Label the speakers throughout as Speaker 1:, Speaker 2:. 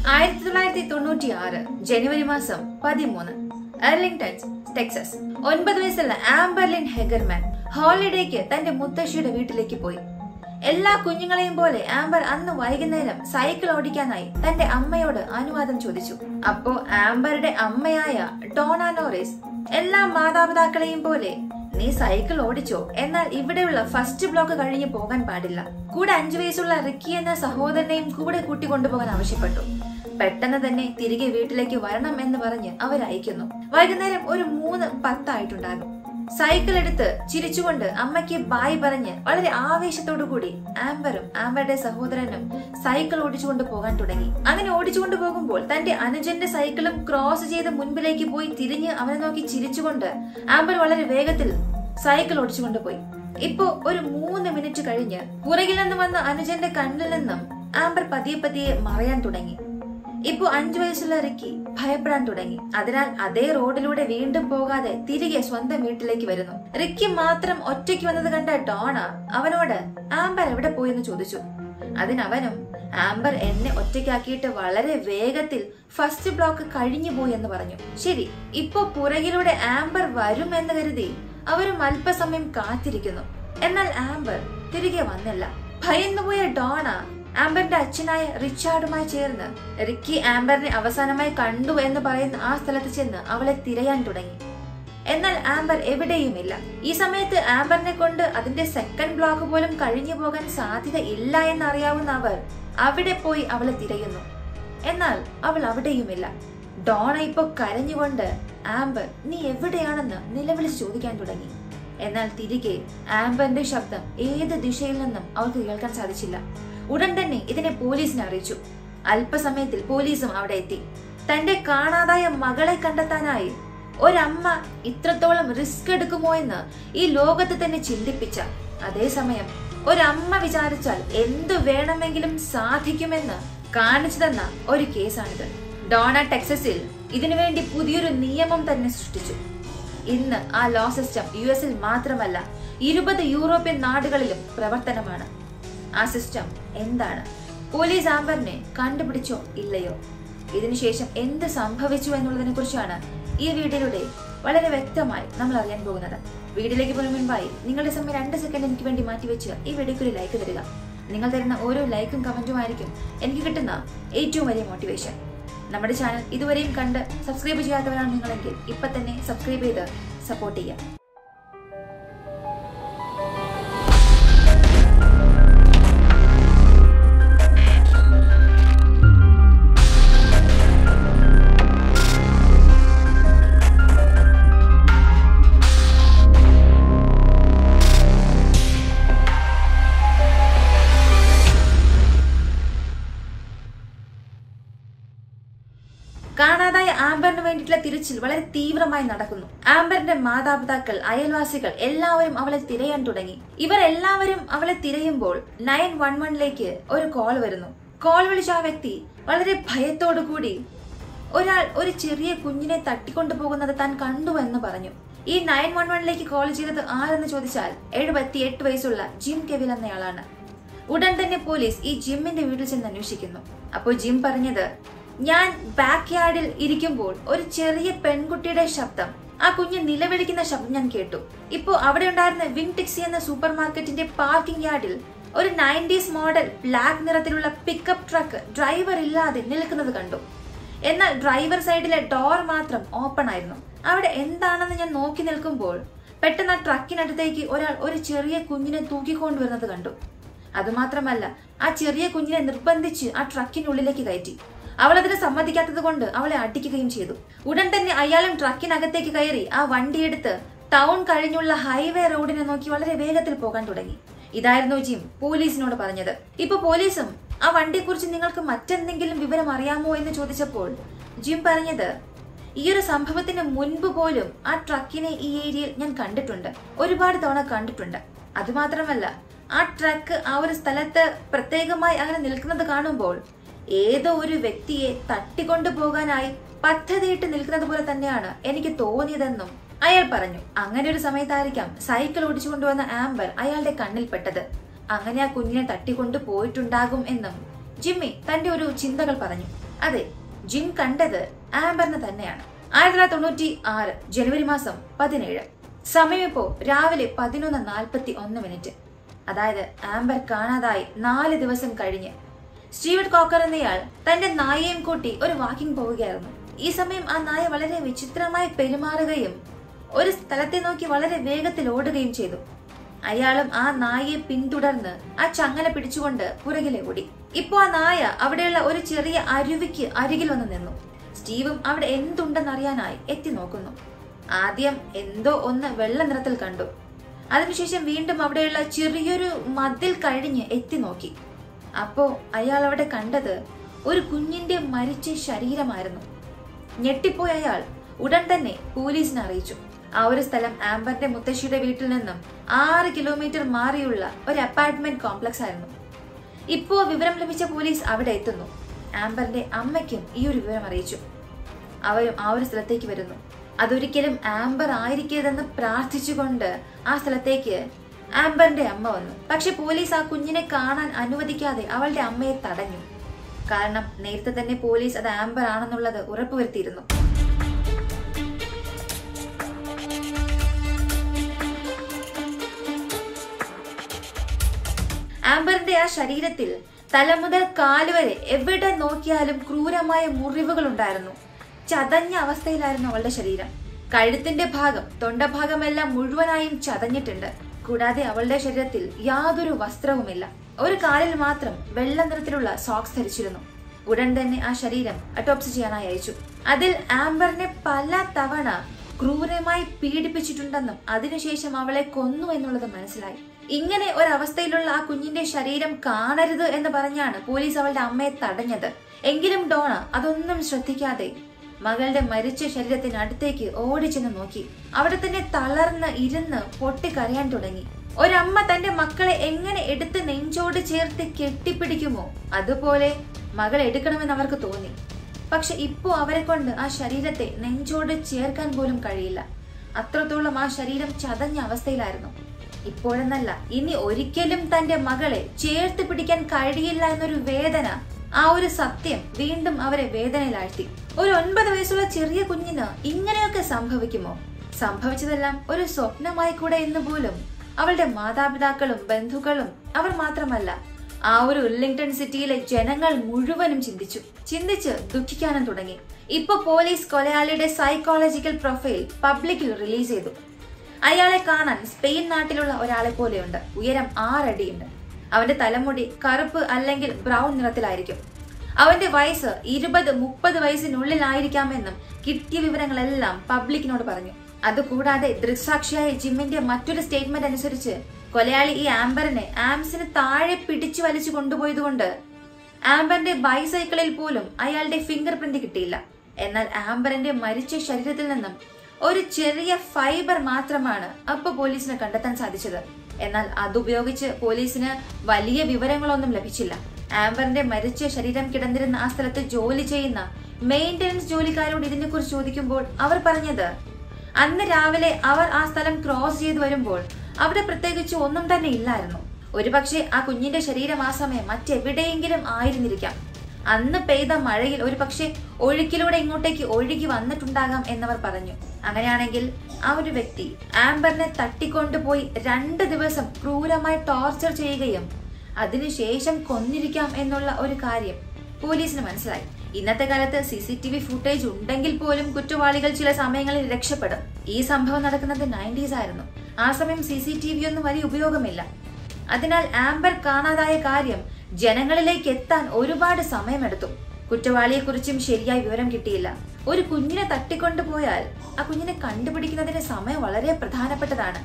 Speaker 1: ആയിരത്തി തൊള്ളായിരത്തി തൊണ്ണൂറ്റി ആറ് ജനുവരി മാസം പതിമൂന്ന് എർലിംഗ്ടൺ ടെക്സസ് ഒൻപത് വയസ്സുള്ള ആംബർലിൻ ഹെഗർമാൻ ഹോളിഡേക്ക് തന്റെ മുത്തശ്ശിയുടെ വീട്ടിലേക്ക് പോയി എല്ലാ കുഞ്ഞുങ്ങളെയും പോലെ ആംബർ അന്ന് വൈകുന്നേരം സൈക്കിൾ ഓടിക്കാനായി തന്റെ അമ്മയോട് അനുവാദം ചോദിച്ചു അപ്പോ ആംബറുടെ അമ്മയായ ഡോണ നോറിസ് എല്ലാ മാതാപിതാക്കളെയും പോലെ നീ സൈക്കിൾ ഓടിച്ചോ എന്നാൽ ഇവിടെയുള്ള ഫസ്റ്റ് ബ്ലോക്ക് കഴിഞ്ഞ് പോകാൻ പാടില്ല കൂടെ അഞ്ചു വയസ്സുള്ള റിക്കി എന്ന സഹോദരനെയും കൂടെ കൂട്ടിക്കൊണ്ടുപോകാൻ ആവശ്യപ്പെട്ടു പെട്ടെന്ന് തന്നെ തിരികെ വീട്ടിലേക്ക് വരണം എന്ന് പറഞ്ഞ് അവരയക്കുന്നു വൈകുന്നേരം ഒരു മൂന്ന് പത്തായിട്ടുണ്ടാകും സൈക്കിൾ എടുത്ത് ചിരിച്ചുകൊണ്ട് അമ്മയ്ക്ക് ബായ് പറഞ്ഞ് വളരെ ആവേശത്തോടു കൂടി ആംബറും ആംബറുടെ സഹോദരനും സൈക്കിൾ ഓടിച്ചുകൊണ്ട് പോകാൻ തുടങ്ങി അങ്ങനെ ഓടിച്ചുകൊണ്ട് പോകുമ്പോൾ തന്റെ അനുജന്റെ സൈക്കിളും ക്രോസ് ചെയ്ത് മുൻപിലേക്ക് പോയി തിരിഞ്ഞ് അവനെ നോക്കി ചിരിച്ചുകൊണ്ട് ആംബർ വളരെ വേഗത്തിൽ സൈക്കിൾ ഓടിച്ചുകൊണ്ട് പോയി ഇപ്പോ ഒരു മൂന്ന് മിനിറ്റ് കഴിഞ്ഞ് പുറകിൽ നിന്ന് വന്ന അനുജന്റെ കണ്ണിൽ നിന്നും ആംബർ പതിയെ പതിയെ മറയാൻ തുടങ്ങി ഇപ്പോ അഞ്ചു വയസ്സുള്ള റിക്കി ഭയപ്പെടാൻ തുടങ്ങി അതിനാൽ അതേ റോഡിലൂടെ വീണ്ടും പോകാതെ തിരികെ സ്വന്തം വീട്ടിലേക്ക് വരുന്നു റിക്കി മാത്രം ഒറ്റയ്ക്ക് വന്നത് കണ്ട ഡോണ അവനോട് ആംബർ എവിടെ പോയെന്ന് ചോദിച്ചു അതിനവനും ആംബർ എന്നെ ഒറ്റയ്ക്കാക്കിയിട്ട് വളരെ വേഗത്തിൽ ഫസ്റ്റ് ബ്ലോക്ക് കഴിഞ്ഞു പോയി എന്ന് പറഞ്ഞു ശരി ഇപ്പോ പുറകിലൂടെ ആംബർ വരും എന്ന് കരുതി അവരും അല്പസമയം കാത്തിരിക്കുന്നു എന്നാൽ ആംബർ തിരികെ വന്നില്ല ഭയന്നുപോയ ഡോണ ആംബറിന്റെ അച്ഛനായ റിച്ചാർഡുമായി ചേർന്ന് റിക്കി ആംബറിനെ അവസാനമായി കണ്ടു എന്ന് പറയുന്ന ആ സ്ഥലത്ത് ചെന്ന് അവളെ തിരയാൻ തുടങ്ങി എന്നാൽ ആംബർ എവിടെയുമില്ല ഈ സമയത്ത് ആംബറിനെ കൊണ്ട് അതിന്റെ സെക്കൻഡ് ബ്ലോക്ക് പോലും കഴിഞ്ഞു പോകാൻ സാധ്യത ഇല്ല എന്നറിയാവുന്ന അവർ അവിടെ പോയി അവളെ തിരയുന്നു എന്നാൽ അവൾ അവിടെയുമില്ല ഡോണ ഇപ്പൊ കരഞ്ഞുകൊണ്ട് ആംബർ നീ എവിടെയാണെന്ന് നിലവിളിച്ച് ചോദിക്കാൻ തുടങ്ങി എന്നാൽ തിരികെ ആംബറിന്റെ ശബ്ദം ഏത് ദിശയിൽ നിന്നും അവൾക്ക് കേൾക്കാൻ സാധിച്ചില്ല ഉടൻ തന്നെ ഇതിനെ പോലീസിനെ അറിയിച്ചു അല്പസമയത്തിൽ പോലീസും അവിടെ എത്തി തന്റെ കാണാതായ മകളെ കണ്ടെത്താനായി ഒരമ്മ ഇത്രത്തോളം റിസ്ക് എടുക്കുമോ എന്ന് ഈ ലോകത്ത് തന്നെ ചിന്തിപ്പിച്ച അതേസമയം ഒരമ്മ വിചാരിച്ചാൽ എന്തു വേണമെങ്കിലും സാധിക്കുമെന്ന് കാണിച്ചു തന്ന ഒരു കേസാണിത് ഡോണ ടെക്സസിൽ ഇതിനുവേണ്ടി പുതിയൊരു നിയമം തന്നെ സൃഷ്ടിച്ചു ഇന്ന് ആ ലോ സിസ്റ്റം യു എസിൽ മാത്രമല്ല ഇരുപത് യൂറോപ്യൻ നാടുകളിലും പ്രവർത്തനമാണ് ആ സിസ്റ്റം എന്താണ് പോലീസ് ആംബറിനെ കണ്ടുപിടിച്ചോ ഇല്ലയോ ഇതിനുശേഷം എന്ത് സംഭവിച്ചു എന്നുള്ളതിനെ കുറിച്ചാണ് ഈ വീഡിയോയിലൂടെ വളരെ വ്യക്തമായി നമ്മൾ അറിയാൻ പോകുന്നത് വീഡിയോയിലേക്ക് പോകുന്ന മുൻപായി നിങ്ങളുടെ സമയം രണ്ട് സെക്കൻഡ് എനിക്ക് വേണ്ടി മാറ്റിവെച്ച് ഈ വീഡിയോക്ക് ഒരു ലൈക്ക് തരിക നിങ്ങൾ തരുന്ന ഓരോ ലൈക്കും കമന്റും ആയിരിക്കും എനിക്ക് കിട്ടുന്ന ഏറ്റവും വലിയ മോട്ടിവേഷൻ നമ്മുടെ ചാനൽ ഇതുവരെയും കണ്ട് സബ്സ്ക്രൈബ് ചെയ്യാത്തവരാണ് നിങ്ങളെങ്കിൽ ഇപ്പൊ തന്നെ സബ്സ്ക്രൈബ് ചെയ്ത് സപ്പോർട്ട് ചെയ്യാം കാണാതായ ആംബറിന് വേണ്ടിയിട്ടുള്ള തിരച്ചിൽ വളരെ തീവ്രമായി നടക്കുന്നു ആംബറിന്റെ മാതാപിതാക്കൾ അയൽവാസികൾ എല്ലാവരും അവളെ തിരയാൻ തുടങ്ങി ഇവർ എല്ലാവരും അവളെ തിരയുമ്പോൾ നയൻ വൺ വണ്ണിലേക്ക് ഒരു കോൾ വരുന്നു കോൾ വിളിച്ച ആ വ്യക്തി വളരെ ഭയത്തോടു കൂടി ഒരാൾ ഒരു ചെറിയ കുഞ്ഞിനെ തട്ടിക്കൊണ്ടു പോകുന്നത് താൻ കണ്ടു എന്ന് പറഞ്ഞു ഈ നയൻ വൺ വണ്ണിലേക്ക് കോൾ ചെയ്തത് ആരെന്ന് ചോദിച്ചാൽ എഴുപത്തി എട്ട് വയസ്സുള്ള ജിം കെവിൽ എന്നയാളാണ് ഉടൻ തന്നെ പോലീസ് ഈ ജിമ്മിന്റെ വീട്ടിൽ ചെന്ന് അന്വേഷിക്കുന്നു അപ്പോൾ ജിം പറഞ്ഞത് ഞാൻ ബാക്ക് യാർഡിൽ ഇരിക്കുമ്പോൾ ഒരു ചെറിയ പെൺകുട്ടിയുടെ ശബ്ദം ആ കുഞ്ഞ് നിലവിളിക്കുന്ന ശബ്ദം ഞാൻ കേട്ടു ഇപ്പോ അവിടെ ഉണ്ടായിരുന്ന വിങ് ടിക്സി എന്ന സൂപ്പർ മാർക്കറ്റിന്റെ പാർക്കിംഗ് യാർഡിൽ ഒരു നയൻറ്റീസ് മോഡൽ ബ്ലാക്ക് നിറത്തിലുള്ള പിക്കപ്പ് ട്രക്ക് ഡ്രൈവർ ഇല്ലാതെ നിൽക്കുന്നത് കണ്ടു എന്നാൽ ഡ്രൈവർ സൈഡിലെ ഡോർ മാത്രം ഓപ്പൺ ആയിരുന്നു അവിടെ എന്താണെന്ന് ഞാൻ നോക്കി നിൽക്കുമ്പോൾ പെട്ടെന്ന് ആ ട്രക്കിനടുത്തേക്ക് ഒരാൾ ഒരു ചെറിയ കുഞ്ഞിനെ തൂക്കിക്കൊണ്ടുവരുന്നത് കണ്ടു അതുമാത്രമല്ല ആ ചെറിയ കുഞ്ഞിനെ നിർബന്ധിച്ച് ആ ട്രക്കിനുള്ളിലേക്ക് കയറ്റി അവൾ അതിന് സമ്മതിക്കാത്തത് കൊണ്ട് അവളെ അടിക്കുകയും ചെയ്തു ഉടൻ തന്നെ അയാളും ട്രക്കിനകത്തേക്ക് കയറി ആ വണ്ടിയെടുത്ത് ടൗൺ കഴിഞ്ഞുള്ള ഹൈവേ റോഡിനെ നോക്കി വളരെ വേഗത്തിൽ പോകാൻ തുടങ്ങി ഇതായിരുന്നു ജിം പോലീസിനോട് പറഞ്ഞത് ഇപ്പൊ പോലീസും ആ വണ്ടിയെക്കുറിച്ച് നിങ്ങൾക്ക് മറ്റെന്തെങ്കിലും വിവരം അറിയാമോ എന്ന് ചോദിച്ചപ്പോൾ ജിം പറഞ്ഞത് ഈ ഒരു സംഭവത്തിന് മുൻപ് പോലും ആ ട്രക്കിനെ ഈ ഏരിയയിൽ ഞാൻ കണ്ടിട്ടുണ്ട് ഒരുപാട് തവണ കണ്ടിട്ടുണ്ട് അതുമാത്രമല്ല ആ ട്രക്ക് ആ ഒരു സ്ഥലത്ത് പ്രത്യേകമായി അങ്ങനെ നിൽക്കുന്നത് കാണുമ്പോൾ ഏതോ ഒരു വ്യക്തിയെ തട്ടിക്കൊണ്ടു പോകാനായി പദ്ധതിയിട്ട് നിൽക്കുന്നത് പോലെ തന്നെയാണ് എനിക്ക് തോന്നിയതെന്നും അയാൾ പറഞ്ഞു അങ്ങനെ ഒരു സമയത്തായിരിക്കാം സൈക്കിൾ ഓടിച്ചു കൊണ്ടുവന്ന ആംബർ അയാളുടെ കണ്ണിൽപ്പെട്ടത് അങ്ങനെ ആ കുഞ്ഞിനെ തട്ടിക്കൊണ്ടു പോയിട്ടുണ്ടാകും എന്നും ജിമ്മി തന്റെ ഒരു ചിന്തകൾ പറഞ്ഞു അതെ ജിം കണ്ടത് ആംബറിനെ തന്നെയാണ് ആയിരത്തി തൊള്ളായിരത്തി തൊണ്ണൂറ്റി ആറ് ജനുവരി മാസം പതിനേഴ് സമയം ഇപ്പോ രാവിലെ പതിനൊന്ന് നാൽപ്പത്തി ഒന്ന് മിനിറ്റ് അതായത് ആംബർ കാണാതായി നാല് ദിവസം കഴിഞ്ഞ് സ്റ്റീവർട്ട് കോക്കർ എന്നയാൾ തന്റെ നായയും കൂട്ടി ഒരു വാക്കിംഗ് പോവുകയായിരുന്നു ഈ സമയം ആ നായ വളരെ വിചിത്രമായി പെരുമാറുകയും ഒരു സ്ഥലത്തെ നോക്കി വളരെ വേഗത്തിൽ ഓടുകയും ചെയ്തു അയാളും ആ നായയെ പിന്തുടർന്ന് ആ ചങ്ങല പിടിച്ചുകൊണ്ട് പുറകിലെ ഓടി ഇപ്പോ ആ നായ അവിടെയുള്ള ഒരു ചെറിയ അരുവിക്ക് അരികിൽ വന്ന് നിന്നു സ്റ്റീവും അവിടെ എന്തുണ്ടെന്നറിയാനായി എത്തി നോക്കുന്നു ആദ്യം എന്തോ ഒന്ന് വെള്ള നിറത്തിൽ കണ്ടു അതിനുശേഷം വീണ്ടും അവിടെയുള്ള ചെറിയൊരു മതിൽ കഴിഞ്ഞ് എത്തി നോക്കി അപ്പോ അയാൾ അവിടെ കണ്ടത് ഒരു കുഞ്ഞിന്റെ മരിച്ച ശരീരമായിരുന്നു ഞെട്ടിപ്പോയ അയാൾ ഉടൻ തന്നെ പോലീസിനെ അറിയിച്ചു ആ ഒരു സ്ഥലം ആംബറിന്റെ മുത്തശ്ശിയുടെ വീട്ടിൽ നിന്നും ആറ് കിലോമീറ്റർ മാറിയുള്ള ഒരു അപ്പാർട്ട്മെന്റ് കോംപ്ലക്സ് ആയിരുന്നു ഇപ്പോ വിവരം ലഭിച്ച പോലീസ് അവിടെ എത്തുന്നു ആംബറിന്റെ അമ്മയ്ക്കും ഈ ഒരു വിവരം അറിയിച്ചു അവരും ആ ഒരു സ്ഥലത്തേക്ക് വരുന്നു അതൊരിക്കലും ആംബർ ആയിരിക്കരുതെന്ന് പ്രാർത്ഥിച്ചുകൊണ്ട് ആ സ്ഥലത്തേക്ക് ആംബറിന്റെ അമ്മ വന്നു പക്ഷെ പോലീസ് ആ കുഞ്ഞിനെ കാണാൻ അനുവദിക്കാതെ അവളുടെ അമ്മയെ തടഞ്ഞു കാരണം നേരത്തെ തന്നെ പോലീസ് അത് ആംബർ ആണെന്നുള്ളത് ഉറപ്പുവരുത്തിയിരുന്നു ആംബറിന്റെ ആ ശരീരത്തിൽ തല മുതൽ കാലുവരെ എവിടെ നോക്കിയാലും ക്രൂരമായ മുറിവുകൾ ഉണ്ടായിരുന്നു ചതഞ്ഞ അവസ്ഥയിലായിരുന്നു അവളുടെ ശരീരം കഴുത്തിന്റെ ഭാഗം തൊണ്ടഭാഗമെല്ലാം മുഴുവനായും ചതഞ്ഞിട്ടുണ്ട് കൂടാതെ അവളുടെ ശരീരത്തിൽ യാതൊരു വസ്ത്രവുമില്ല ഒരു കാലിൽ മാത്രം വെള്ള നിറത്തിലുള്ള സോക്സ് ധരിച്ചിരുന്നു ഉടൻ തന്നെ ആ ശരീരം അറ്റോപ്സി ചെയ്യാനായി അയച്ചു അതിൽ ആംബറിനെ പല തവണ ക്രൂരമായി പീഡിപ്പിച്ചിട്ടുണ്ടെന്നും അതിനുശേഷം അവളെ കൊന്നു എന്നുള്ളത് മനസ്സിലായി ഇങ്ങനെ ഒരവസ്ഥയിലുള്ള ആ കുഞ്ഞിന്റെ ശരീരം കാണരുത് എന്ന് പറഞ്ഞാണ് പോലീസ് അവളുടെ അമ്മയെ തടഞ്ഞത് എങ്കിലും ഡോണ അതൊന്നും ശ്രദ്ധിക്കാതെ മകളുടെ മരിച്ച ശരീരത്തിന് അടുത്തേക്ക് ഓടിച്ചെന്ന് നോക്കി അവിടെ തന്നെ തളർന്ന് ഇരുന്ന് പൊട്ടിക്കരയാൻ തുടങ്ങി ഒരമ്മ തന്റെ മക്കളെ എങ്ങനെ എടുത്ത് നെഞ്ചോട് ചേർത്ത് കെട്ടിപ്പിടിക്കുമോ അതുപോലെ മകൾ എടുക്കണമെന്ന് അവർക്ക് തോന്നി പക്ഷെ ഇപ്പോ അവരെ കൊണ്ട് ആ ശരീരത്തെ നെഞ്ചോട് ചേർക്കാൻ പോലും കഴിയില്ല അത്രത്തോളം ആ ശരീരം ചതഞ്ഞ അവസ്ഥയിലായിരുന്നു ഇപ്പോഴെന്നല്ല ഇനി ഒരിക്കലും തന്റെ മകളെ ചേർത്ത് പിടിക്കാൻ കഴിയില്ല എന്നൊരു വേദന ആ ഒരു സത്യം വീണ്ടും അവരെ വേദനയിലാഴ്ത്തി ഒരു ഒൻപത് വയസ്സുള്ള ചെറിയ കുഞ്ഞിന് ഇങ്ങനെയൊക്കെ സംഭവിക്കുമോ സംഭവിച്ചതെല്ലാം ഒരു സ്വപ്നമായി കൂടെ എന്ന് പോലും അവളുടെ മാതാപിതാക്കളും ബന്ധുക്കളും അവർ മാത്രമല്ല ആ ഒരു ഉർലിംഗ്ടൺ സിറ്റിയിലെ ജനങ്ങൾ മുഴുവനും ചിന്തിച്ചു ചിന്തിച്ച് ദുഃഖിക്കാനും തുടങ്ങി ഇപ്പൊ പോലീസ് കൊലയാളിയുടെ സൈക്കോളജിക്കൽ പ്രൊഫൈൽ പബ്ലിക്കിൽ റിലീസ് ചെയ്തു അയാളെ കാണാൻ സ്പെയിൻ നാട്ടിലുള്ള ഒരാളെ പോലെയുണ്ട് ഉയരം ആറടിയുണ്ട് അവന്റെ തലമുടി കറുപ്പ് അല്ലെങ്കിൽ ബ്രൗൺ നിറത്തിലായിരിക്കും അവന്റെ വയസ്സ് ഇരുപത് മുപ്പത് വയസ്സിനുള്ളിലായിരിക്കാമെന്നും കിട്ടിയ വിവരങ്ങളെല്ലാം പബ്ലിക്കിനോട് പറഞ്ഞു അതുകൂടാതെ ദൃക്സാക്ഷിയായ ജിമ്മിന്റെ മറ്റൊരു സ്റ്റേറ്റ്മെന്റ് അനുസരിച്ച് കൊലയാളി ഈ ആംബറിനെ ആംസിന് താഴെ പിടിച്ചു വലിച്ചു കൊണ്ടുപോയതുകൊണ്ട് ആംബറിന്റെ ബൈസൈക്കിളിൽ പോലും അയാളുടെ ഫിംഗർ പ്രിന്റ് കിട്ടിയില്ല എന്നാൽ ആംബറിന്റെ മരിച്ച ശരീരത്തിൽ നിന്നും ഒരു ചെറിയ ഫൈബർ മാത്രമാണ് അപ്പൊ പോലീസിന് കണ്ടെത്താൻ സാധിച്ചത് എന്നാൽ അതുപയോഗിച്ച് പോലീസിന് വലിയ വിവരങ്ങളൊന്നും ലഭിച്ചില്ല ആംബറിന്റെ മരിച്ച ശരീരം കിടന്നിരുന്ന ആ സ്ഥലത്ത് ജോലി ചെയ്യുന്ന മെയിന്റനൻസ് ജോലിക്കാരോട് ഇതിനെക്കുറിച്ച് ചോദിക്കുമ്പോൾ അവർ പറഞ്ഞത് അന്ന് രാവിലെ അവർ ആ സ്ഥലം ക്രോസ് ചെയ്ത് വരുമ്പോൾ അവിടെ പ്രത്യേകിച്ച് ഒന്നും തന്നെ ഇല്ലായിരുന്നു ഒരുപക്ഷെ ആ കുഞ്ഞിന്റെ ശരീരം ആ സമയം മറ്റെവിടെയെങ്കിലും ആയിരുന്നിരിക്കാം അന്ന് പെയ്ത മഴയിൽ ഒരു പക്ഷേ ഒഴുക്കിലൂടെ ഇങ്ങോട്ടേക്ക് ഒഴുകി വന്നിട്ടുണ്ടാകാം എന്നവർ പറഞ്ഞു അങ്ങനെയാണെങ്കിൽ ആ ഒരു വ്യക്തി ആംബറിനെ തട്ടിക്കൊണ്ടുപോയി രണ്ട് ദിവസം ക്രൂരമായി ടോർച്ചർ ചെയ്യുകയും അതിനുശേഷം കൊന്നിരിക്കാം എന്നുള്ള ഒരു കാര്യം പോലീസിന് മനസ്സിലായി ഇന്നത്തെ കാലത്ത് C C T V footage ഉണ്ടെങ്കിൽ പോലും കുറ്റവാളികൾ ചില സമയങ്ങളിൽ രക്ഷപ്പെടും ഈ സംഭവം നടക്കുന്നത് നയൻറ്റീസ് ആയിരുന്നു ആ സമയം സി സി ടി വി ഒന്നും വലിയ ഉപയോഗമില്ല അതിനാൽ ആംബർ കാണാതായ കാര്യം ജനങ്ങളിലേക്ക് എത്താൻ ഒരുപാട് സമയമെടുത്തു കുറ്റവാളിയെക്കുറിച്ചും ശരിയായ വിവരം കിട്ടിയില്ല ഒരു കുഞ്ഞിനെ തട്ടിക്കൊണ്ടുപോയാൽ ആ കുഞ്ഞിനെ കണ്ടുപിടിക്കുന്നതിന് സമയം വളരെ പ്രധാനപ്പെട്ടതാണ്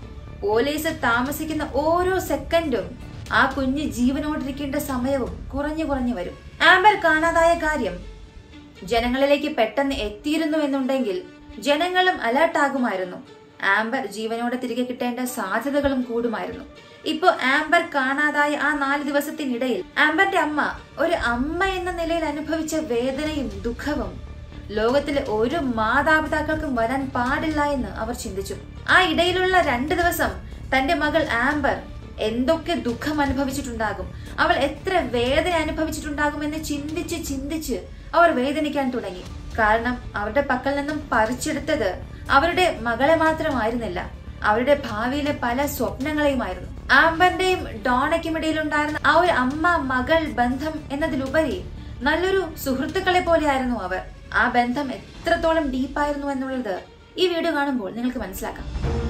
Speaker 1: പോലീസ് താമസിക്കുന്ന ഓരോ സെക്കൻഡും ആ കുഞ്ഞ് ജീവനോടിരിക്കേണ്ട സമയവും കുറഞ്ഞു കുറഞ്ഞു വരും ആംബർ കാണാതായ കാര്യം ജനങ്ങളിലേക്ക് പെട്ടെന്ന് എത്തിയിരുന്നു എന്നുണ്ടെങ്കിൽ ജനങ്ങളും അലേർട്ടാകുമായിരുന്നു ആംബർ ജീവനോടെ തിരികെ കിട്ടേണ്ട സാധ്യതകളും കൂടുമായിരുന്നു ഇപ്പോ ആംബർ കാണാതായ ആ നാല് ദിവസത്തിനിടയിൽ ആംബറിന്റെ അമ്മ ഒരു അമ്മ എന്ന നിലയിൽ അനുഭവിച്ച വേദനയും ദുഃഖവും ലോകത്തിലെ ഒരു മാതാപിതാക്കൾക്കും വരാൻ പാടില്ല എന്ന് അവർ ചിന്തിച്ചു ആ ഇടയിലുള്ള രണ്ട് ദിവസം തന്റെ മകൾ ആംബർ എന്തൊക്കെ ദുഃഖം അനുഭവിച്ചിട്ടുണ്ടാകും അവൾ എത്ര വേദന അനുഭവിച്ചിട്ടുണ്ടാകുമെന്ന് ചിന്തിച്ച് ചിന്തിച്ച് അവർ വേദനിക്കാൻ തുടങ്ങി കാരണം അവരുടെ പക്കൽ നിന്നും പറിച്ചെടുത്തത് അവരുടെ മകളെ മാത്രമായിരുന്നില്ല അവരുടെ ഭാവിയിലെ പല സ്വപ്നങ്ങളെയുമായിരുന്നു ആംബറിന്റെയും ഡോണയ്ക്കും ഇടയിലുണ്ടായിരുന്ന ആ ഒരു അമ്മ മകൾ ബന്ധം എന്നതിലുപരി നല്ലൊരു സുഹൃത്തുക്കളെ പോലെയായിരുന്നു അവർ ആ ബന്ധം എത്രത്തോളം ഡീപ്പായിരുന്നു എന്നുള്ളത് ഈ വീഡിയോ കാണുമ്പോൾ നിങ്ങൾക്ക് മനസ്സിലാക്കാം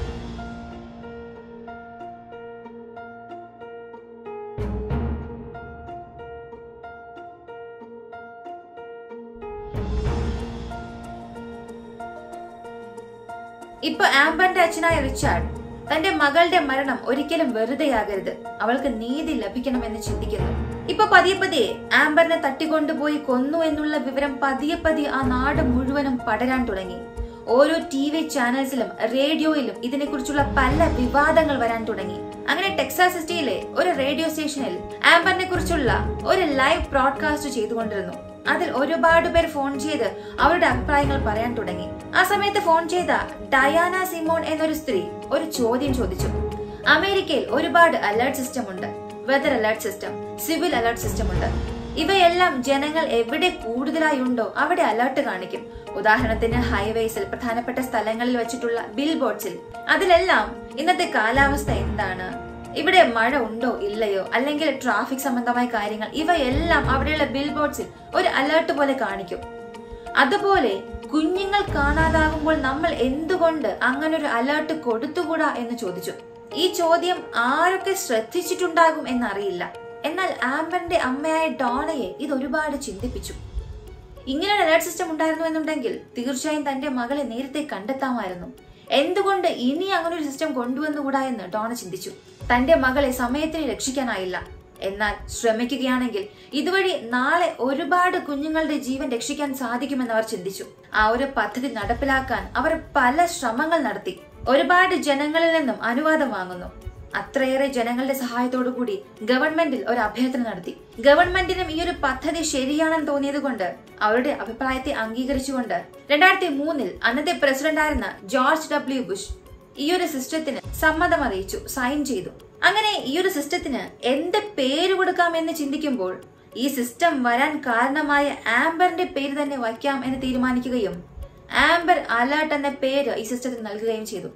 Speaker 1: ഇപ്പൊ ആംബറിന്റെ അച്ഛനായ റിച്ചാർഡ് തന്റെ മകളുടെ മരണം ഒരിക്കലും വെറുതെയാകരുത് അവൾക്ക് നീതി ലഭിക്കണമെന്ന് ചിന്തിക്കുന്നു ഇപ്പൊ പതിയെ പതിയെ ആംബറിനെ തട്ടിക്കൊണ്ടുപോയി കൊന്നു എന്നുള്ള വിവരം പതിയെ പതിയെ ആ നാട് മുഴുവനും പടരാൻ തുടങ്ങി ഓരോ ടി വി ചാനൽസിലും റേഡിയോയിലും ഇതിനെക്കുറിച്ചുള്ള പല വിവാദങ്ങൾ വരാൻ തുടങ്ങി അങ്ങനെ ടെക്സാസ് സിറ്റിയിലെ ഒരു റേഡിയോ സ്റ്റേഷനിൽ ആംബറിനെ കുറിച്ചുള്ള ഒരു ലൈവ് ബ്രോഡ്കാസ്റ്റ് ചെയ്തുകൊണ്ടിരുന്നു അതിൽ ഒരുപാട് പേർ ഫോൺ ചെയ്ത് അവരുടെ അഭിപ്രായങ്ങൾ പറയാൻ തുടങ്ങി ആ സമയത്ത് ഫോൺ ചെയ്ത ഡയാന സിമോൺ എന്നൊരു സ്ത്രീ ഒരു ചോദ്യം ചോദിച്ചു അമേരിക്കയിൽ ഒരുപാട് അലേർട്ട് സിസ്റ്റം ഉണ്ട് weather alert system civil alert system ഉണ്ട് ഇവയെല്ലാം ജനങ്ങൾ എവിടെ കൂടുതലായി ഉണ്ടോ അവിടെ അലേർട്ട് കാണിക്കും ഉദാഹരണത്തിന് ഹൈവേസിൽ പ്രധാനപ്പെട്ട സ്ഥലങ്ങളിൽ വെച്ചിട്ടുള്ള ബിൽ ബോർഡ്സിൽ അതിലെല്ലാം ഇന്നത്തെ കാലാവസ്ഥ എന്താണ് ഇവിടെ മഴ ഉണ്ടോ ഇല്ലയോ അല്ലെങ്കിൽ ട്രാഫിക് സംബന്ധമായ കാര്യങ്ങൾ ഇവയെല്ലാം അവിടെയുള്ള ബിൽ ബോർഡ്സിൽ ഒരു അലേർട്ട് പോലെ കാണിക്കും അതുപോലെ കുഞ്ഞുങ്ങൾ കാണാതാകുമ്പോൾ നമ്മൾ എന്തുകൊണ്ട് അങ്ങനെ ഒരു അലേർട്ട് കൊടുത്തുകൂടാ എന്ന് ചോദിച്ചു ഈ ചോദ്യം ആരൊക്കെ ശ്രദ്ധിച്ചിട്ടുണ്ടാകും എന്നറിയില്ല എന്നാൽ ആംബറിന്റെ അമ്മയായ ഡോണയെ ഇത് ഒരുപാട് ചിന്തിപ്പിച്ചു ഇങ്ങനെ ഒരു അലേർട്ട് സിസ്റ്റം ഉണ്ടായിരുന്നു എന്നുണ്ടെങ്കിൽ തീർച്ചയായും തന്റെ മകളെ നേരത്തെ കണ്ടെത്താമായിരുന്നു എന്തുകൊണ്ട് ഇനി അങ്ങനെ ഒരു സിസ്റ്റം കൊണ്ടുവന്നുകൂടാ എന്ന് ഡോണ ചിന്തിച്ചു തന്റെ മകളെ സമയത്തിന് രക്ഷിക്കാനായില്ല എന്നാൽ ശ്രമിക്കുകയാണെങ്കിൽ ഇതുവഴി നാളെ ഒരുപാട് കുഞ്ഞുങ്ങളുടെ ജീവൻ രക്ഷിക്കാൻ സാധിക്കുമെന്ന് അവർ ചിന്തിച്ചു ആ ഒരു പദ്ധതി നടപ്പിലാക്കാൻ അവർ പല ശ്രമങ്ങൾ നടത്തി ഒരുപാട് ജനങ്ങളിൽ നിന്നും അനുവാദം വാങ്ങുന്നു അത്രയേറെ ജനങ്ങളുടെ സഹായത്തോടു കൂടി ഗവൺമെന്റിൽ ഒരു അഭ്യർത്ഥന നടത്തി ഗവൺമെന്റിനും ഈ ഒരു പദ്ധതി ശരിയാണെന്ന് തോന്നിയത് കൊണ്ട് അവരുടെ അഭിപ്രായത്തെ അംഗീകരിച്ചുകൊണ്ട് രണ്ടായിരത്തി മൂന്നിൽ അന്നത്തെ പ്രസിഡന്റായിരുന്ന ജോർജ് ഡബ്ല്യു ബുഷ് ഈ ഒരു സിസ്റ്റത്തിന് സമ്മതം അറിയിച്ചു സൈൻ ചെയ്തു അങ്ങനെ ഈ ഒരു സിസ്റ്റത്തിന് എന്ത് പേര് കൊടുക്കാമെന്ന് ചിന്തിക്കുമ്പോൾ ഈ സിസ്റ്റം വരാൻ കാരണമായ ആംബറിന്റെ പേര് തന്നെ വയ്ക്കാം എന്ന് തീരുമാനിക്കുകയും ആംബർ അലേർട്ട് എന്ന പേര് ഈ സിസ്റ്റത്തിന് നൽകുകയും ചെയ്തു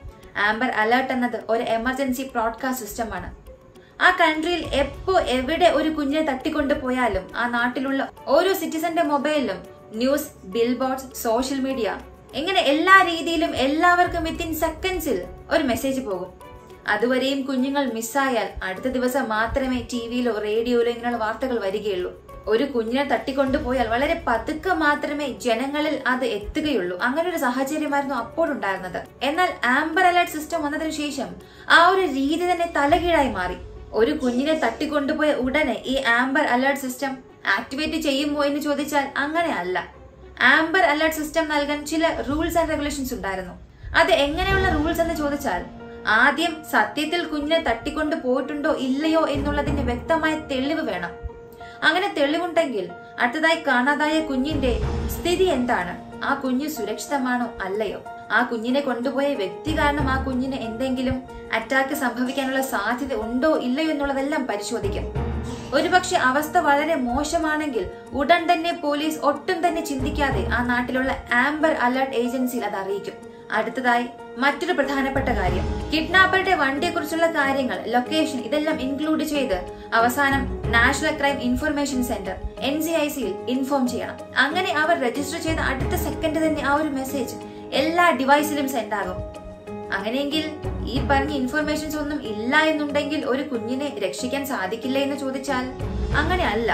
Speaker 1: ആംബർ അലേർട്ട് എന്നത് ഒരു എമർജൻസി ബ്രോഡ്കാസ്റ്റ് സിസ്റ്റമാണ് ആ കൺട്രിയിൽ എപ്പോ എവിടെ ഒരു കുഞ്ഞിനെ തട്ടിക്കൊണ്ടു പോയാലും ആ നാട്ടിലുള്ള ഓരോ സിറ്റിസന്റെ മൊബൈലിലും news billboards social media ഇങ്ങനെ എല്ലാ രീതിയിലും എല്ലാവർക്കും വിത്തിൻ സെക്കൻഡ്സിൽ ഒരു മെസ്സേജ് പോകും അതുവരെയും കുഞ്ഞുങ്ങൾ മിസ്സായാൽ അടുത്ത ദിവസം മാത്രമേ ടി വിയിലോ റേഡിയോയിലോ ഇങ്ങനെയുള്ള വാർത്തകൾ വരികയുള്ളൂ ഒരു കുഞ്ഞിനെ തട്ടിക്കൊണ്ടുപോയാൽ വളരെ പതുക്കെ മാത്രമേ ജനങ്ങളിൽ അത് എത്തുകയുള്ളൂ അങ്ങനെ ഒരു സാഹചര്യമായിരുന്നു അപ്പോഴുണ്ടായിരുന്നത് എന്നാൽ ആംബർ അലർട്ട് സിസ്റ്റം വന്നതിനു ശേഷം ആ ഒരു രീതി തന്നെ തലകീഴായി മാറി ഒരു കുഞ്ഞിനെ തട്ടിക്കൊണ്ടുപോയ ഉടനെ ഈ ആംബർ അലർട്ട് സിസ്റ്റം ആക്ടിവേറ്റ് ചെയ്യുമോ എന്ന് ചോദിച്ചാൽ അങ്ങനെ അല്ല ആംബർ അലർട്ട് സിസ്റ്റം നൽകാൻ ചില റൂൾസ് ആൻഡ് റെഗുലേഷൻസ് ഉണ്ടായിരുന്നു അത് എങ്ങനെയുള്ള റൂൾസ് എന്ന് ചോദിച്ചാൽ ആദ്യം സത്യത്തിൽ കുഞ്ഞിനെ തട്ടിക്കൊണ്ട് പോയിട്ടുണ്ടോ ഇല്ലയോ എന്നുള്ളതിന്റെ വ്യക്തമായ തെളിവ് വേണം അങ്ങനെ തെളിവുണ്ടെങ്കിൽ അടുത്തതായി കാണാതായ കുഞ്ഞിന്റെ സ്ഥിതി എന്താണ് ആ കുഞ്ഞ് സുരക്ഷിതമാണോ അല്ലയോ ആ കുഞ്ഞിനെ കൊണ്ടുപോയ വ്യക്തി കാരണം ആ കുഞ്ഞിന് എന്തെങ്കിലും അറ്റാക്ക് സംഭവിക്കാനുള്ള സാധ്യത ഉണ്ടോ ഇല്ലയോ എന്നുള്ളതെല്ലാം പരിശോധിക്കും ഒരുപക്ഷെ അവസ്ഥ വളരെ മോശമാണെങ്കിൽ ഉടൻ തന്നെ പോലീസ് ഒട്ടും തന്നെ ചിന്തിക്കാതെ ആ നാട്ടിലുള്ള ആംബർ അലർട്ട് ഏജൻസിയിൽ അത് അറിയിക്കും അടുത്തതായി മറ്റൊരു പ്രധാനപ്പെട്ട കാര്യം കിഡ്നാപ്പറുടെ വണ്ടിയെക്കുറിച്ചുള്ള കാര്യങ്ങൾ ലൊക്കേഷൻ ഇതെല്ലാം ഇൻക്ലൂഡ് ചെയ്ത് അവസാനം national crime information centre N C I സിയിൽ ഇൻഫോം ചെയ്യണം അങ്ങനെ അവർ രജിസ്റ്റർ ചെയ്ത അടുത്ത സെക്കൻഡ് തന്നെ ആ ഒരു മെസ്സേജ് എല്ലാ ഡിവൈസിലും സെൻഡ് ആകും അങ്ങനെയെങ്കിൽ ഈ പറഞ്ഞ ഇൻഫർമേഷൻസ് ഒന്നും ഇല്ല എന്നുണ്ടെങ്കിൽ ഒരു കുഞ്ഞിനെ രക്ഷിക്കാൻ സാധിക്കില്ല എന്ന് ചോദിച്ചാൽ അങ്ങനെ അല്ല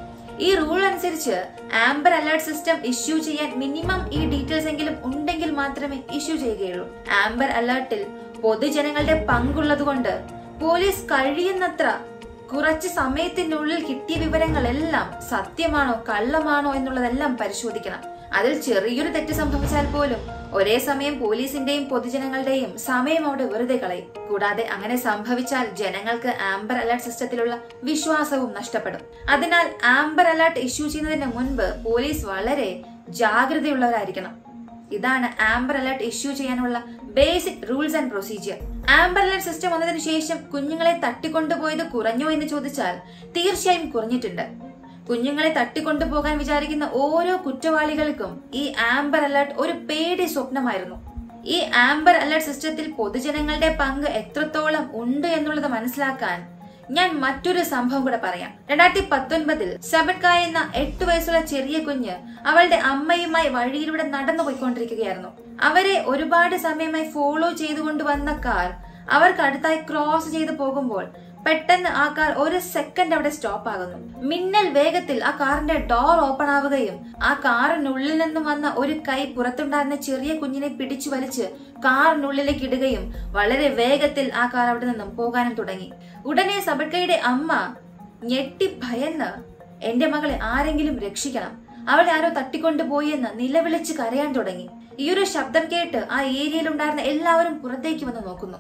Speaker 1: ഈ റൂൾ അനുസരിച്ച് ആംബർ അലർട്ട് സിസ്റ്റം ഇഷ്യൂ ചെയ്യാൻ മിനിമം ഈ ഡീറ്റെയിൽസ് എങ്കിലും ഉണ്ടെങ്കിൽ മാത്രമേ ഇഷ്യൂ ചെയ്യുകയുള്ളൂ ആംബർ അലർട്ടിൽ പൊതുജനങ്ങളുടെ പങ്കുള്ളതുകൊണ്ട് പോലീസ് കഴിയുന്നത്ര കുറച്ച് സമയത്തിനുള്ളിൽ കിട്ടിയ വിവരങ്ങളെല്ലാം സത്യമാണോ കള്ളമാണോ എന്നുള്ളതെല്ലാം പരിശോധിക്കണം അതിൽ ചെറിയൊരു തെറ്റ് സംഭവിച്ചാൽ പോലും ഒരേ സമയം പോലീസിന്റെയും പൊതുജനങ്ങളുടെയും സമയം അവിടെ വെറുതെ കളയും കൂടാതെ അങ്ങനെ സംഭവിച്ചാൽ ജനങ്ങൾക്ക് ആംബർ അലർട്ട് സിസ്റ്റത്തിലുള്ള വിശ്വാസവും നഷ്ടപ്പെടും അതിനാൽ ആംബർ അലർട്ട് ഇഷ്യൂ ചെയ്യുന്നതിന് മുൻപ് പോലീസ് വളരെ ജാഗ്രതയുള്ളവരായിരിക്കണം ഇതാണ് ആംബർ അലർട്ട് ഇഷ്യൂ ചെയ്യാനുള്ള basic rules and procedure Amber alert system വന്നതിന് ശേഷം കുഞ്ഞുങ്ങളെ തട്ടിക്കൊണ്ടുപോയത് കുറഞ്ഞോ എന്ന് ചോദിച്ചാൽ തീർച്ചയായും കുറഞ്ഞിട്ടുണ്ട് കുഞ്ഞുങ്ങളെ തട്ടിക്കൊണ്ടുപോകാൻ വിചാരിക്കുന്ന ഓരോ കുറ്റവാളികൾക്കും ഈ ആംബർ അലർട്ട് ഒരു പേടി സ്വപ്നമായിരുന്നു ഈ ആംബർ അലർട്ട് സിസ്റ്റത്തിൽ പൊതുജനങ്ങളുടെ പങ്ക് എത്രത്തോളം ഉണ്ട് എന്നുള്ളത് മനസ്സിലാക്കാൻ ഞാൻ മറ്റൊരു സംഭവം കൂടെ പറയാം രണ്ടായിരത്തി പത്തൊൻപതിൽ സബട്കായ എന്ന എട്ടു വയസ്സുള്ള ചെറിയ കുഞ്ഞ് അവളുടെ അമ്മയുമായി വഴിയിലൂടെ നടന്നു പോയിക്കൊണ്ടിരിക്കുകയായിരുന്നു അവരെ ഒരുപാട് സമയമായി ഫോളോ ചെയ്തുകൊണ്ട് വന്ന കാർ അവർക്ക് അടുത്തായി ക്രോസ് ചെയ്തു പോകുമ്പോൾ പെട്ടെന്ന് ആ കാർ ഒരു സെക്കൻഡ് അവിടെ സ്റ്റോപ്പ് ആകുന്നു മിന്നൽ വേഗത്തിൽ ആ കാറിന്റെ ഡോർ ഓപ്പൺ ആവുകയും ആ കാറിനുള്ളിൽ നിന്നും വന്ന ഒരു കൈ പുറത്തുണ്ടായിരുന്ന ചെറിയ കുഞ്ഞിനെ പിടിച്ചു വലിച്ച് കാറിനുള്ളിലേക്ക് ഇടുകയും വളരെ വേഗത്തിൽ ആ കാർ അവിടെ നിന്നും പോകാനും തുടങ്ങി ഉടനെ സബട്കയുടെ അമ്മ ഞെട്ടി ഭയന്ന് എന്റെ മകളെ ആരെങ്കിലും രക്ഷിക്കണം അവളെ ആരോ തട്ടിക്കൊണ്ടുപോയി എന്ന് നിലവിളിച്ച് കരയാൻ തുടങ്ങി ഈ ഒരു ശബ്ദം കേട്ട് ആ ഏരിയയിൽ ഉണ്ടായിരുന്ന എല്ലാവരും പുറത്തേക്ക് വന്ന് നോക്കുന്നു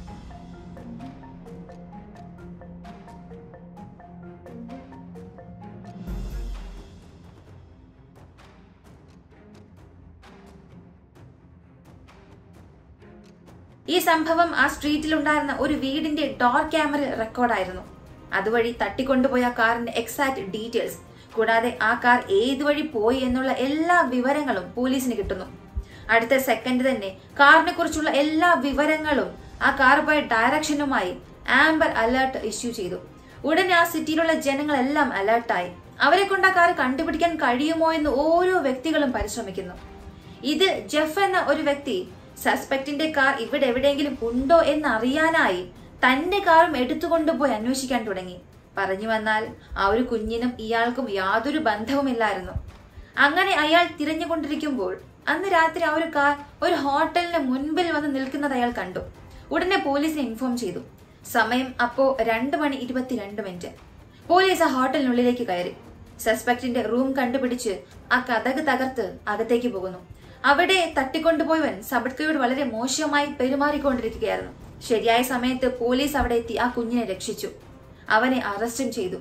Speaker 1: ഈ സംഭവം ആ സ്ട്രീറ്റിൽ ഉണ്ടായിരുന്ന ഒരു വീടിന്റെ ഡോർ ക്യാമറയിൽ റെക്കോർഡായിരുന്നു അതുവഴി തട്ടിക്കൊണ്ടുപോയ കാറിന്റെ എക്സാക്ട് ഡീറ്റെയിൽസ് കൂടാതെ ആ കാർ ഏതുവഴി പോയി എന്നുള്ള എല്ലാ വിവരങ്ങളും പോലീസിന് കിട്ടുന്നു അടുത്ത സെക്കൻഡ് തന്നെ കാറിനെ കുറിച്ചുള്ള എല്ലാ വിവരങ്ങളും ആ കാർ പോയ ഡയറക്ഷനുമായി ആംബർ അലേർട്ട് ഇഷ്യൂ ചെയ്തു ഉടനെ ആ സിറ്റിയിലുള്ള ജനങ്ങളെല്ലാം അലേർട്ടായി അവരെ കൊണ്ട് ആ കാർ കണ്ടുപിടിക്കാൻ കഴിയുമോ എന്ന് ഓരോ വ്യക്തികളും പരിശ്രമിക്കുന്നു ഇതിൽ ജെഫ് എന്ന ഒരു വ്യക്തി സസ്പെക്ടിന്റെ കാർ ഇവിടെ എവിടെയെങ്കിലും ഉണ്ടോ എന്ന് അറിയാനായി തന്റെ കാറും എടുത്തുകൊണ്ടുപോയി അന്വേഷിക്കാൻ തുടങ്ങി പറഞ്ഞു വന്നാൽ ആ ഒരു കുഞ്ഞിനും ഇയാൾക്കും യാതൊരു ബന്ധവുമില്ലായിരുന്നു അങ്ങനെ അയാൾ തിരഞ്ഞുകൊണ്ടിരിക്കുമ്പോൾ അന്ന് രാത്രി ആ ഒരു കാർ ഒരു ഹോട്ടലിന് മുൻപിൽ വന്ന് നിൽക്കുന്നത് അയാൾ കണ്ടു ഉടനെ പോലീസിനെ ഇൻഫോം ചെയ്തു സമയം അപ്പോ രണ്ട് മണി ഇരുപത്തിരണ്ട് മിനിറ്റ് പോലീസ് ആ ഹോട്ടലിനുള്ളിലേക്ക് കയറി സസ്പെക്ടിന്റെ റൂം കണ്ടുപിടിച്ച് ആ കഥക് തകർത്ത് അകത്തേക്ക് പോകുന്നു അവിടെ തട്ടിക്കൊണ്ടുപോയവൻ സബട്കയോട് വളരെ മോശമായി പെരുമാറിക്കൊണ്ടിരിക്കുകയായിരുന്നു ശരിയായ സമയത്ത് പോലീസ് അവിടെ എത്തി ആ കുഞ്ഞിനെ രക്ഷിച്ചു അവനെ അറസ്റ്റും ചെയ്തു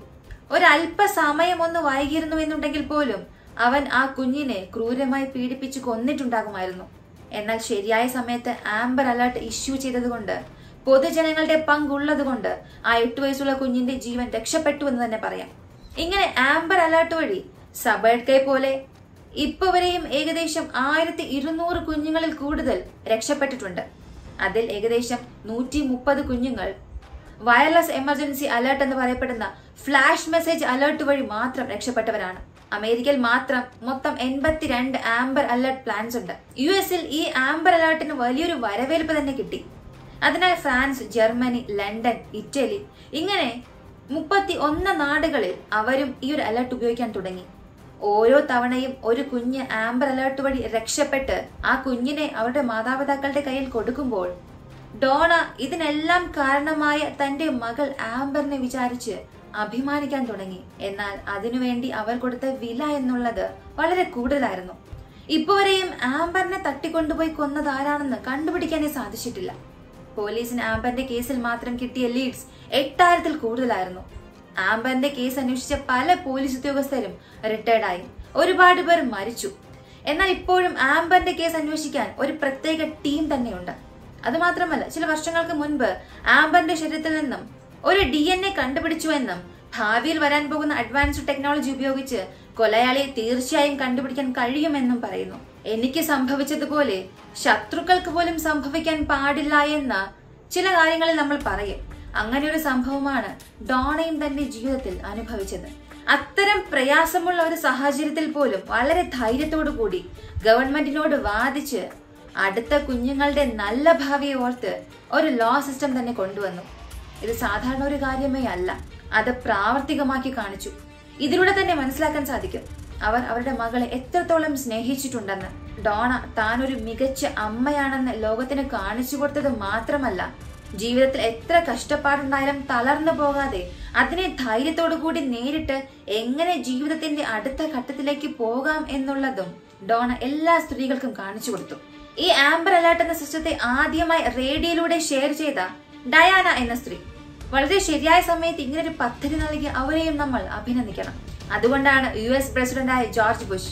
Speaker 1: ഒരല്പസമയം ഒന്ന് വൈകിയിരുന്നു എന്നുണ്ടെങ്കിൽ പോലും അവൻ ആ കുഞ്ഞിനെ ക്രൂരമായി പീഡിപ്പിച്ചു കൊന്നിട്ടുണ്ടാകുമായിരുന്നു എന്നാൽ ശരിയായ സമയത്ത് ആംബർ അലർട്ട് ഇഷ്യൂ ചെയ്തതുകൊണ്ട് പൊതുജനങ്ങളുടെ പങ്കുള്ളതുകൊണ്ട് ആ എട്ടു വയസ്സുള്ള കുഞ്ഞിന്റെ ജീവൻ രക്ഷപ്പെട്ടു എന്ന് തന്നെ പറയാം ഇങ്ങനെ ആംബർ അലർട്ട് വഴി സബേഡ്കെ പോലെ ഇപ്പൊ വരെയും ഏകദേശം ആയിരത്തി ഇരുന്നൂറ് കുഞ്ഞുങ്ങളിൽ കൂടുതൽ രക്ഷപ്പെട്ടിട്ടുണ്ട് അതിൽ ഏകദേശം നൂറ്റി മുപ്പത് കുഞ്ഞുങ്ങൾ വയർലെസ് എമർജൻസി അലർട്ട് എന്ന് പറയപ്പെടുന്ന ഫ്ലാഷ് മെസ്സേജ് അലർട്ട് വഴി മാത്രം രക്ഷപ്പെട്ടവരാണ് അമേരിക്കയിൽ മാത്രം മൊത്തം എൺപത്തിരണ്ട് ആംബർ അലർട്ട് പ്ലാൻസ് ഉണ്ട് യു എസിൽ ഈ ആംബർ അലർട്ടിന് വലിയൊരു വരവേൽപ്പ് തന്നെ കിട്ടി അതിനാൽ ഫ്രാൻസ് ജർമ്മനി ലണ്ടൻ ഇറ്റലി ഇങ്ങനെ മുപ്പത്തി ഒന്ന് നാടുകളിൽ അവരും ഈ ഒരു അലർട്ട് ഉപയോഗിക്കാൻ തുടങ്ങി ഓരോ തവണയും ഒരു കുഞ്ഞ് ആംബർ അലർട്ട് വഴി രക്ഷപ്പെട്ട് ആ കുഞ്ഞിനെ അവരുടെ മാതാപിതാക്കളുടെ കയ്യിൽ കൊടുക്കുമ്പോൾ ഡോണ ഇതിനെല്ലാം കാരണമായ തന്റെ മകൾ ആംബറിനെ വിചാരിച്ച് അഭിമാനിക്കാൻ തുടങ്ങി എന്നാൽ അതിനുവേണ്ടി അവർ കൊടുത്ത വില എന്നുള്ളത് വളരെ കൂടുതലായിരുന്നു ഇപ്പോവരെയും ആംബറിനെ തട്ടിക്കൊണ്ടുപോയി കൊന്നത് ആരാണെന്ന് കണ്ടുപിടിക്കാനേ സാധിച്ചിട്ടില്ല പോലീസിന് ആംബറിന്റെ കേസിൽ മാത്രം കിട്ടിയ ലീഡ്സ് എട്ടായിരത്തിൽ കൂടുതലായിരുന്നു ആംബറിന്റെ കേസ് അന്വേഷിച്ച പല പോലീസ് ഉദ്യോഗസ്ഥരും റിട്ടയർഡ് ആയി ഒരുപാട് പേർ മരിച്ചു എന്നാൽ ഇപ്പോഴും ആംബറിന്റെ കേസ് അന്വേഷിക്കാൻ ഒരു പ്രത്യേക ടീം തന്നെയുണ്ട് അതുമാത്രമല്ല ചില വർഷങ്ങൾക്ക് മുൻപ് ആംബറിന്റെ ശരീരത്തിൽ നിന്നും ഒരു ഡി എൻ എ കണ്ടുപിടിച്ചുവെന്നും ഭാവിയിൽ വരാൻ പോകുന്ന അഡ്വാൻസ്ഡ് ടെക്നോളജി ഉപയോഗിച്ച് കൊലയാളിയെ തീർച്ചയായും കണ്ടുപിടിക്കാൻ കഴിയുമെന്നും പറയുന്നു എനിക്ക് സംഭവിച്ചതുപോലെ ശത്രുക്കൾക്ക് പോലും സംഭവിക്കാൻ പാടില്ല എന്ന ചില കാര്യങ്ങളിൽ നമ്മൾ പറയും അങ്ങനെ ഒരു സംഭവമാണ് ഡോണയും തന്റെ ജീവിതത്തിൽ അനുഭവിച്ചത് അത്തരം പ്രയാസമുള്ള ഒരു സാഹചര്യത്തിൽ പോലും വളരെ ധൈര്യത്തോടു കൂടി ഗവൺമെന്റിനോട് വാദിച്ച് അടുത്ത കുഞ്ഞുങ്ങളുടെ നല്ല ഭാവിയെ ഓർത്ത് ഒരു ലോ സിസ്റ്റം തന്നെ കൊണ്ടുവന്നു ഇത് സാധാരണ ഒരു കാര്യമേ അല്ല അത് പ്രാവർത്തികമാക്കി കാണിച്ചു ഇതിലൂടെ തന്നെ മനസ്സിലാക്കാൻ സാധിക്കും അവർ അവരുടെ മകളെ എത്രത്തോളം സ്നേഹിച്ചിട്ടുണ്ടെന്ന് ഡോണ താൻ ഒരു മികച്ച അമ്മയാണെന്ന് ലോകത്തിന് കാണിച്ചു കൊടുത്തത് മാത്രമല്ല ജീവിതത്തിൽ എത്ര കഷ്ടപ്പാടുണ്ടായാലും തളർന്നു പോകാതെ അതിനെ ധൈര്യത്തോടു കൂടി നേരിട്ട് എങ്ങനെ ജീവിതത്തിന്റെ അടുത്ത ഘട്ടത്തിലേക്ക് പോകാം എന്നുള്ളതും ഡോണ എല്ലാ സ്ത്രീകൾക്കും കാണിച്ചു കൊടുത്തു ഈ ആംബർ അലേർട്ട് എന്ന സിസ്റ്റത്തെ ആദ്യമായി റേഡിയോയിലൂടെ ഷെയർ ചെയ്ത ഡയാന എന്ന സ്ത്രീ വളരെ ശരിയായ സമയത്ത് ഇങ്ങനൊരു പദ്ധതി നൽകി അവരെയും നമ്മൾ അഭിനന്ദിക്കണം അതുകൊണ്ടാണ് യു എസ് പ്രസിഡന്റായ ജോർജ് ബുഷ്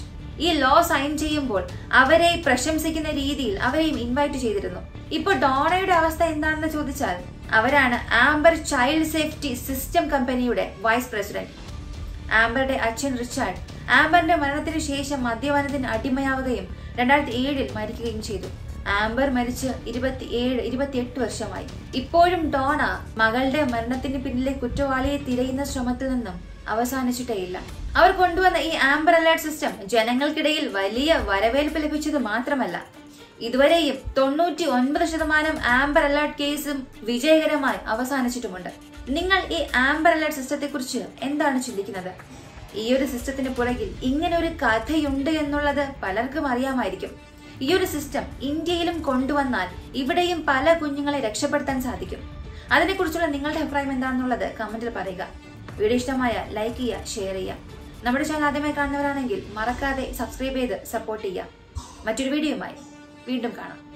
Speaker 1: ഈ ലോ സൈൻ ചെയ്യുമ്പോൾ അവരെ പ്രശംസിക്കുന്ന രീതിയിൽ അവരെയും ഇൻവൈറ്റ് ചെയ്തിരുന്നു ഇപ്പോൾ ഡോണയുടെ അവസ്ഥ എന്താണെന്ന് ചോദിച്ചാൽ അവരാണ് ആംബർ ചൈൽഡ് സേഫ്റ്റി സിസ്റ്റം കമ്പനിയുടെ വൈസ് പ്രസിഡന്റ് ആംബറുടെ അച്ഛൻ റിച്ചാർഡ് ആംബറിന്റെ മരണത്തിന് ശേഷം മദ്യപാനത്തിന് അടിമയാവുകയും രണ്ടായിരത്തി ഏഴിൽ മരിക്കുകയും ചെയ്തു ആംബർ മരിച്ച് ഇരുപത്തിയേഴ് ഇരുപത്തിയെട്ട് വർഷമായി ഇപ്പോഴും ഡോണ മകളുടെ മരണത്തിന് പിന്നിലെ കുറ്റവാളിയെ തിരയുന്ന ശ്രമത്തിൽ നിന്നും അവസാനിച്ചിട്ടേയില്ല അവർ കൊണ്ടുവന്ന ഈ ആംബർ അലേർട്ട് സിസ്റ്റം ജനങ്ങൾക്കിടയിൽ വലിയ വരവേൽപ്പ് ലഭിച്ചത് മാത്രമല്ല ഇതുവരെയും തൊണ്ണൂറ്റി ഒൻപത് ശതമാനം ആംബർ അലേർട്ട് കേസും വിജയകരമായി അവസാനിച്ചിട്ടുമുണ്ട് നിങ്ങൾ ഈ ആംബർ അലേർട്ട് സിസ്റ്റത്തെ കുറിച്ച് എന്താണ് ചിന്തിക്കുന്നത് ഈ ഒരു സിസ്റ്റത്തിന് പുറകിൽ ഇങ്ങനെ ഒരു കഥയുണ്ട് എന്നുള്ളത് പലർക്കും അറിയാമായിരിക്കും ഈ ഒരു സിസ്റ്റം ഇന്ത്യയിലും കൊണ്ടുവന്നാൽ ഇവിടെയും പല കുഞ്ഞുങ്ങളെ രക്ഷപ്പെടുത്താൻ സാധിക്കും അതിനെക്കുറിച്ചുള്ള നിങ്ങളുടെ അഭിപ്രായം എന്താണെന്നുള്ളത് കമന്റിൽ പറയുക വീഡിയോ ഇഷ്ടമായ ലൈക്ക് ചെയ്യുക ഷെയർ ചെയ്യുക നമ്മുടെ ചാനൽ ആദ്യമായി കാണുന്നവരാണെങ്കിൽ മറക്കാതെ സബ്സ്ക്രൈബ് ചെയ്ത് സപ്പോർട്ട് ചെയ്യുക മറ്റൊരു വീഡിയോയുമായി വീണ്ടും കാണാം